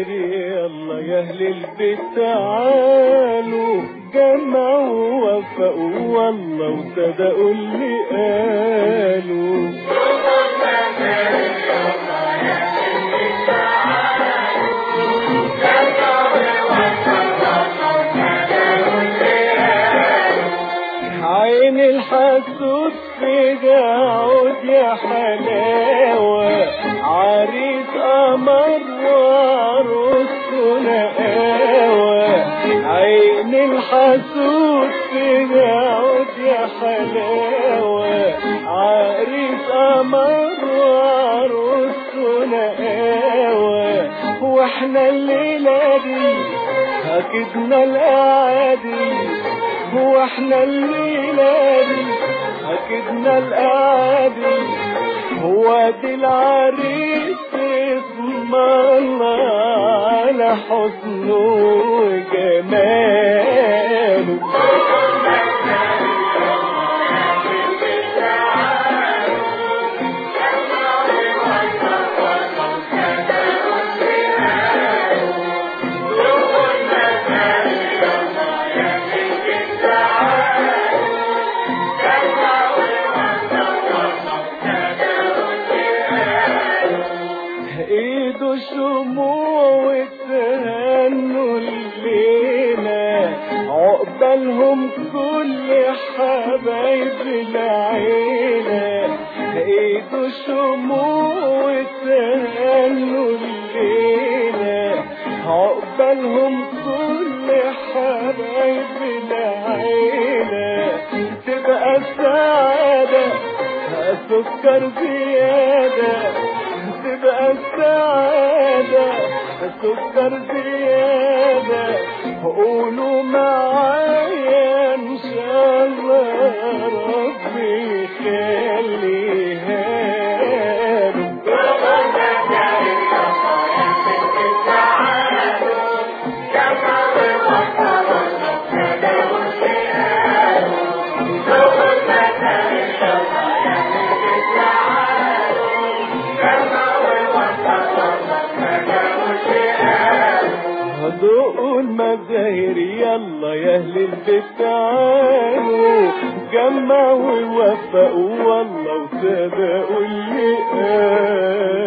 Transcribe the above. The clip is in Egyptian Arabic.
يلا يا اهل البيت تعالوا جمعوا ووفقوا والله وصدقوا اللي قالوا عين الحسود في جعود يا حلاوة عريس قمر وعروسته نقاوة عين الحسود في جعود يا حلاوة عريس قمر وعروسته نقاوة واحنا الليلة دي أكدنا الأعادي هو احنا الليلة دي أكدنا القعدي هو دي العريس اسم الله على حسنه وجماله ايده شموع وتهنوا الليلة عقبالهم كل حبايب العيلة ايده شموع وتهنوا الليلة عقبالهم كل حبايب العيلة تبقى السعادة سكر زيادة تبقى السعادة سكر زيادة قولوا معايا إن شاء الله ربي يخليها له هدوء المزاهر يلا يا اهل البيت تعالوا جمعوا ووفقوا والله وصدقوا اللي قالوا